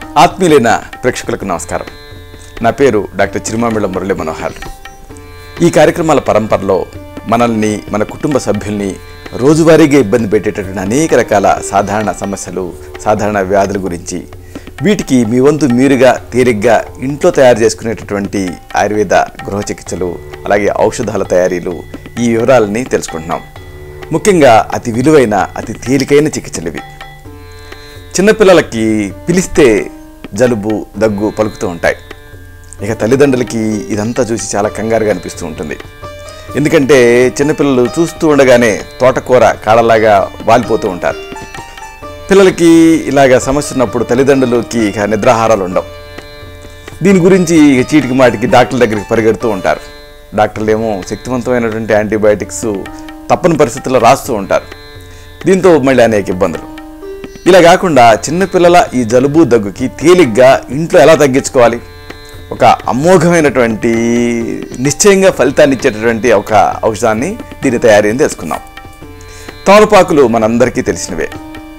ఆత్మీయులైన ప్రేక్షకులకు నమస్కారం నా పేరు డాక్టర్ చిరుమామిళ్ళ మురళి మనోహర్ ఈ కార్యక్రమాల పరంపరలో మనల్ని మన కుటుంబ సభ్యుల్ని రోజువారీగా ఇబ్బంది పెట్టేటటువంటి అనేక రకాల సాధారణ సమస్యలు సాధారణ వ్యాధుల గురించి వీటికి మీ వంతు మీరుగా తేలిగ్గా ఇంట్లో తయారు చేసుకునేటటువంటి ఆయుర్వేద గృహ చికిత్సలు అలాగే ఔషధాల తయారీలు ఈ వివరాలని తెలుసుకుంటున్నాం ముఖ్యంగా అతి విలువైన అతి తేలికైన చికిత్సలు ఇవి చిన్నపిల్లలకి పిలిస్తే జలుబు దగ్గు పలుకుతూ ఉంటాయి ఇక తల్లిదండ్రులకి ఇదంతా చూసి చాలా కంగారుగా అనిపిస్తూ ఉంటుంది ఎందుకంటే చిన్నపిల్లలు చూస్తూ ఉండగానే తోటకూర కాడలాగా వాలిపోతూ ఉంటారు పిల్లలకి ఇలాగ సమస్య ఉన్నప్పుడు తల్లిదండ్రులకి ఇక నిద్రాహారాలు ఉండవు దీని గురించి ఇక చీటికి మాటికి డాక్టర్ల దగ్గరికి పరిగెడుతూ ఉంటారు డాక్టర్లు ఏమో శక్తివంతమైనటువంటి యాంటీబయాటిక్స్ తప్పని పరిస్థితుల్లో రాస్తూ ఉంటారు దీంతో మళ్ళీ అనేక ఇబ్బందులు ఇలా కాకుండా చిన్నపిల్లల ఈ జలుబు దగ్గుకి తేలిగ్గా ఇంట్లో ఎలా తగ్గించుకోవాలి ఒక అమోఘమైనటువంటి నిశ్చయంగా ఫలితాన్ని ఇచ్చేటటువంటి ఒక ఔషధాన్ని దీని తయారీ అని తెలుసుకుందాం తమలపాకులు మనందరికీ తెలిసినవే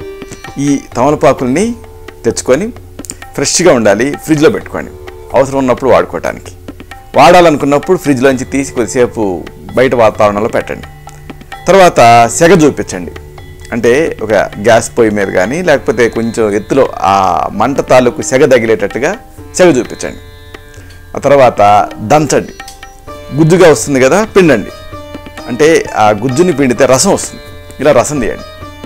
ఈ తమలపాకుల్ని తెచ్చుకొని ఫ్రెష్గా ఉండాలి ఫ్రిడ్జ్లో పెట్టుకోండి అవసరం ఉన్నప్పుడు వాడుకోవటానికి వాడాలనుకున్నప్పుడు ఫ్రిడ్జ్లోంచి తీసి కొద్దిసేపు బయట వాతావరణంలో పెట్టండి తర్వాత సెగ చూపించండి అంటే ఒక గ్యాస్ పొయ్యి మీద కానీ లేకపోతే కొంచెం ఎత్తులో ఆ మంట తాలూకు సెగ తగిలేటట్టుగా సెగ చూపించండి ఆ తర్వాత దంచండి గుజ్జుగా వస్తుంది కదా పిండండి అంటే ఆ గుజ్జుని పిండితే రసం వస్తుంది ఇలా రసం తీయండి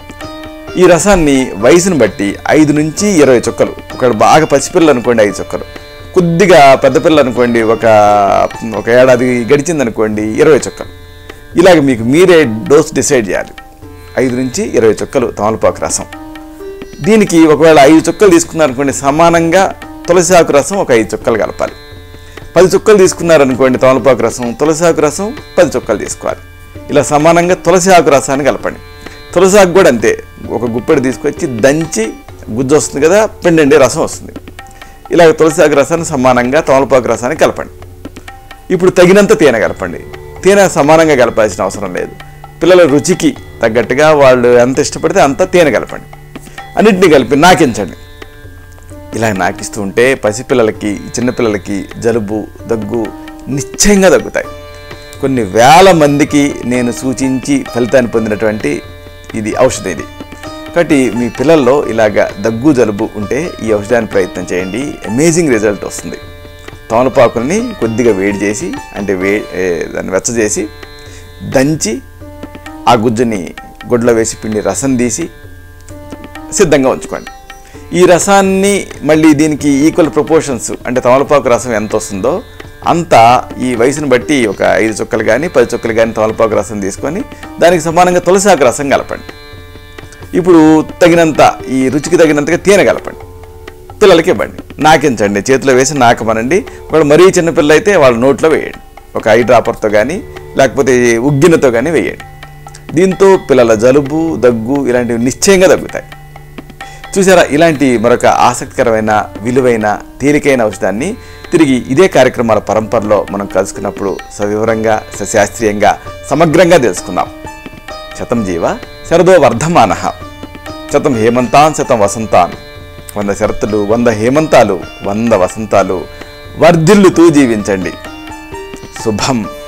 ఈ రసాన్ని వయసును బట్టి ఐదు నుంచి ఇరవై చుక్కలు ఒకడు బాగా పసిపిల్లలు అనుకోండి ఐదు చుక్కలు కొద్దిగా పెద్ద పిల్లలు అనుకోండి ఒక ఒక ఏడాది గడిచింది అనుకోండి ఇరవై చుక్కలు ఇలాగ మీకు మీరే డోస్ డిసైడ్ చేయాలి ఐదు నుంచి ఇరవై చుక్కలు తమలపాకు రసం దీనికి ఒకవేళ ఐదు చుక్కలు తీసుకున్నారనుకోండి సమానంగా తులసి ఆకు రసం ఒక ఐదు చుక్కలు కలపాలి పది చుక్కలు తీసుకున్నారనుకోండి తమలపాకు రసం తులసి ఆకు రసం పది చుక్కలు తీసుకోవాలి ఇలా సమానంగా తులసి ఆకు రసాన్ని కలపండి తులసి ఆకు కూడా అంతే ఒక గుప్పెడు తీసుకొచ్చి దంచి గుజ్జు వస్తుంది కదా పిండండి రసం వస్తుంది ఇలాగ తులసి ఆకు రసాన్ని సమానంగా తమలపాకు రసాన్ని కలపండి ఇప్పుడు తగినంత తేనె కలపండి తేనె సమానంగా కలపాల్సిన అవసరం లేదు పిల్లల రుచికి తగ్గట్టుగా వాళ్ళు ఎంత ఇష్టపడితే అంత తేనె కలపండి అన్నింటినీ కలిపి నాకించండి ఇలా నాకిస్తూ ఉంటే పసిపిల్లలకి చిన్నపిల్లలకి జలుబు దగ్గు నిశ్చయంగా తగ్గుతాయి కొన్ని వేల మందికి నేను సూచించి ఫలితాన్ని పొందినటువంటి ఇది ఔషధం ఇది కాబట్టి మీ పిల్లల్లో ఇలాగ దగ్గు జలుబు ఉంటే ఈ ఔషధాన్ని ప్రయత్నం చేయండి అమేజింగ్ రిజల్ట్ వస్తుంది తమలపాకుల్ని కొద్దిగా వేడి చేసి అంటే వే ఏ, దాన్ని వెచ్చజేసి దంచి ఆ గుజ్జుని గుడ్లో వేసి పిండి రసం తీసి సిద్ధంగా ఉంచుకోండి ఈ రసాన్ని మళ్ళీ దీనికి ఈక్వల్ ప్రపోర్షన్స్ అంటే తమలపాకు రసం ఎంత వస్తుందో అంత ఈ వయసును బట్టి ఒక ఐదు చుక్కలు కానీ పది చుక్కలు కానీ తమలపాకు రసం తీసుకొని దానికి సమానంగా తులసాకు రసం కలపండి ఇప్పుడు తగినంత ఈ రుచికి తగినంతగా తేనె కలపండి పిల్లలకి ఇవ్వండి నాకించండి చేతిలో వేసి నాకమనండి ఒకడు మరీ చిన్నపిల్ల అయితే వాళ్ళ నోట్లో వేయండి ఒక ఐ డ్రాపర్తో కానీ లేకపోతే ఉగ్గినతో కానీ వేయండి దీంతో పిల్లల జలుబు దగ్గు ఇలాంటివి నిశ్చయంగా తగ్గుతాయి చూసారా ఇలాంటి మరొక ఆసక్తికరమైన విలువైన తేలికైన ఔషధాన్ని తిరిగి ఇదే కార్యక్రమాల పరంపరలో మనం కలుసుకున్నప్పుడు సవివరంగా సశాస్త్రీయంగా సమగ్రంగా తెలుసుకుందాం శతం జీవ శరదో వర్ధమాన శతం హేమంతాన్ శతం వసంతాన్ వంద శరతులు వంద హేమంతాలు వంద వసంతాలు వర్ధిల్లుతూ జీవించండి శుభం